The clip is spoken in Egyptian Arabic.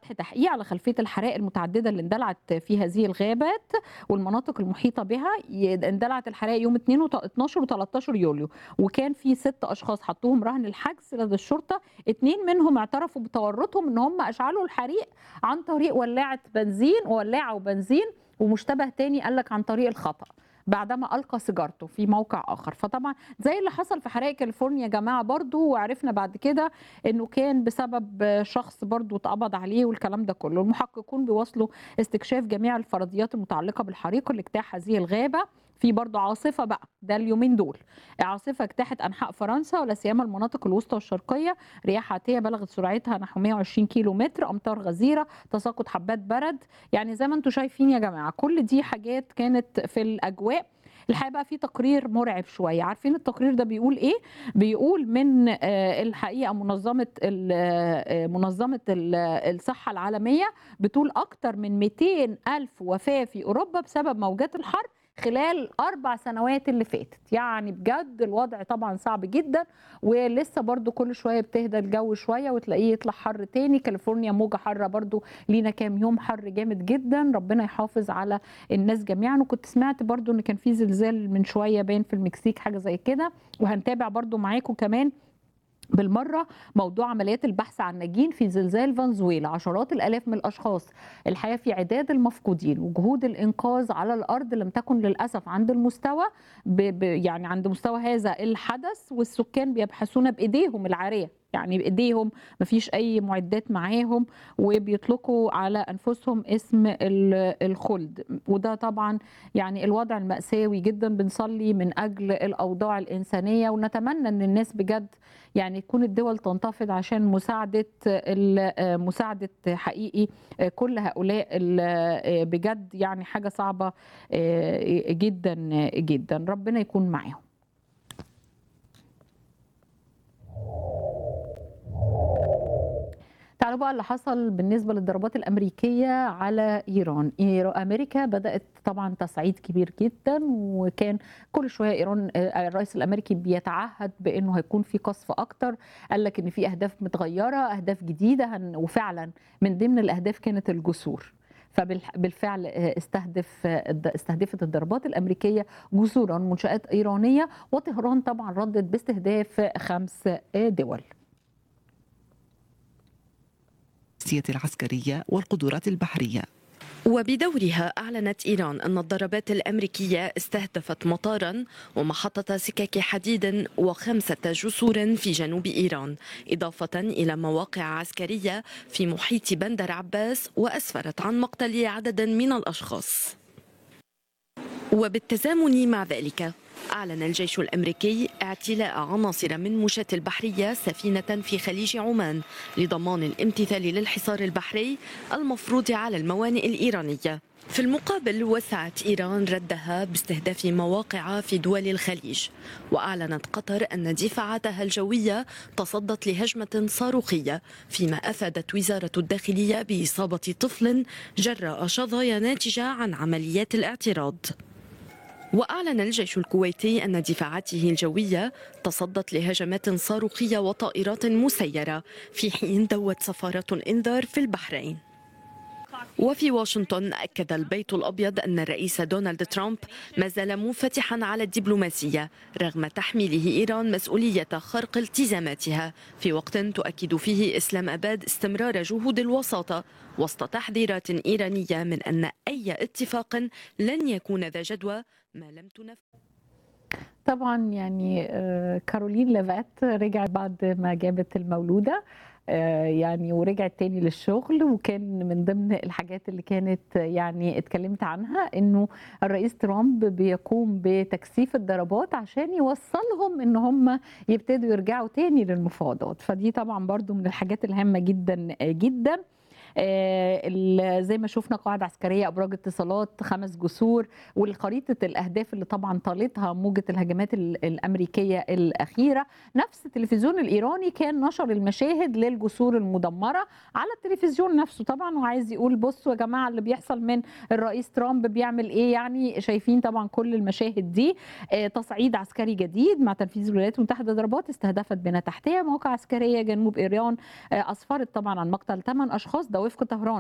فتح تحقيق على خلفيه الحرائق المتعدده اللي اندلعت في هذه الغابات والمناطق المحيطه بها ي- اندلعت الحرائق يوم 2 و 12 و 13 يوليو وكان في ست اشخاص حطوهم رهن الحجز لدى الشرطه اتنين منهم اعترفوا بتورطهم ان هم اشعلوا الحريق عن طريق ولاعه بنزين ولاعه وبنزين ومشتبه تاني قال لك عن طريق الخطا بعدما القى سيجارته في موقع اخر فطبعا زي اللي حصل في حرائق كاليفورنيا يا جماعه برضو وعرفنا بعد كده انه كان بسبب شخص برضو اتقبض عليه والكلام ده كله المحققون بيواصلوا استكشاف جميع الفرضيات المتعلقه بالحريق اللي اجتاح هذه الغابه في برضه عاصفه بقى ده اليومين دول عاصفه اجتاحت انحاء فرنسا ولا سيما المناطق الوسطى والشرقيه رياح عاتيه بلغت سرعتها نحو 120 كيلو متر امطار غزيره تساقط حبات برد يعني زي ما انتم شايفين يا جماعه كل دي حاجات كانت في الاجواء الحقيقه بقى في تقرير مرعب شويه عارفين التقرير ده بيقول ايه بيقول من آه، الحقيقه منظمه ال- آه، منظمه ال- الصحه العالميه بتقول اكتر من 200 الف وفاه في اوروبا بسبب موجات الحر خلال الاربع سنوات اللي فاتت يعني بجد الوضع طبعا صعب جدا ولسه برضو كل شويه بتهدى الجو شويه وتلاقيه يطلع حر تاني كاليفورنيا موجه حاره برضو لينا كام يوم حر جامد جدا ربنا يحافظ على الناس جميعا وكنت سمعت برضو ان كان في زلزال من شويه باين في المكسيك حاجه زي كده وهنتابع برضو معاكم كمان بالمره موضوع عمليات البحث عن ناجين في زلزال فنزويلا عشرات الالاف من الاشخاص الحياه في عداد المفقودين وجهود الانقاذ على الارض لم تكن للاسف عند المستوى ب ب يعني عند مستوى هذا الحدث والسكان بيبحثون بايديهم العاريه يعني بايديهم مفيش اي معدات معاهم وبيطلقوا على انفسهم اسم ال- الخلد وده طبعا يعني الوضع المأساوي جدا بنصلي من اجل الاوضاع الانسانيه ونتمنى ان الناس بجد يعني تكون الدول تنتفض عشان مساعده ال- مساعده حقيقي كل هؤلاء ال- بجد يعني حاجه صعبه جدا جدا ربنا يكون معاهم تعالوا بقى اللي حصل بالنسبة للضربات الأمريكية على إيران إيرا- أمريكا بدأت طبعا تصعيد كبير جدا وكان كل شوية إيران آه، الرئيس الأمريكي بيتعهد بأنه هيكون في قصف أكتر قال لك إن في أهداف متغيرة أهداف جديدة هن- وفعلا من ضمن الأهداف كانت الجسور فبالفعل استهدف استهدفت الضربات الامريكيه جسورا منشات ايرانيه وطهران طبعا ردت باستهداف خمس دول السياسية العسكرية والقدرات البحرية وبدورها أعلنت إيران أن الضربات الأمريكية استهدفت مطارا ومحطة سكك حديد وخمسة جسور في جنوب إيران إضافة إلى مواقع عسكرية في محيط بندر عباس وأسفرت عن مقتل عدد من الأشخاص وبالتزامن مع ذلك أعلن الجيش الأمريكي اعتلاء عناصر من مشاة البحرية سفينة في خليج عمان لضمان الامتثال للحصار البحري المفروض على الموانئ الإيرانية في المقابل وسعت إيران ردها باستهداف مواقع في دول الخليج وأعلنت قطر أن دفاعاتها الجوية تصدت لهجمة صاروخية فيما أفادت وزارة الداخلية بإصابة طفل جراء شظايا ناتجة عن عمليات الاعتراض وأعلن الجيش الكويتي أن دفاعاته الجوية تصدت لهجمات صاروخية وطائرات مسيرة في حين دوت سفارة الإنذار في البحرين وفي واشنطن أكد البيت الأبيض أن الرئيس دونالد ترامب ما زال منفتحا على الدبلوماسية رغم تحميله إيران مسؤولية خرق التزاماتها في وقت تؤكد فيه إسلام أباد استمرار جهود الوساطة وسط تحذيرات إيرانية من أن أي اتفاق لن يكون ذا جدوى ما لم تنفذ طبعا يعني آه، كارولين لافات رجعت بعد ما جابت المولودة آه، يعني ورجعت تاني للشغل وكان من ضمن الحاجات اللي كانت يعني اتكلمت عنها انه الرئيس ترامب بيقوم بتكثيف الضربات عشان يوصلهم ان هم يبتدوا يرجعوا تاني للمفاوضات فدي طبعا برضو من الحاجات الهامة جدا جدا آه، ال- زي ما شفنا قواعد عسكريه ابراج اتصالات خمس جسور والخريطه الاهداف اللي طبعا طالتها موجه الهجمات ال- الامريكيه الاخيره نفس التلفزيون الايراني كان نشر المشاهد للجسور المدمره على التلفزيون نفسه طبعا وعايز يقول بصوا يا جماعه اللي بيحصل من الرئيس ترامب بيعمل ايه يعني شايفين طبعا كل المشاهد دي آه، تصعيد عسكري جديد مع تنفيذ الولايات المتحده ضربات استهدفت بنى تحتيه مواقع عسكريه جنوب ايران آه، اسفرت طبعا عن مقتل 8 اشخاص ده وفق طهران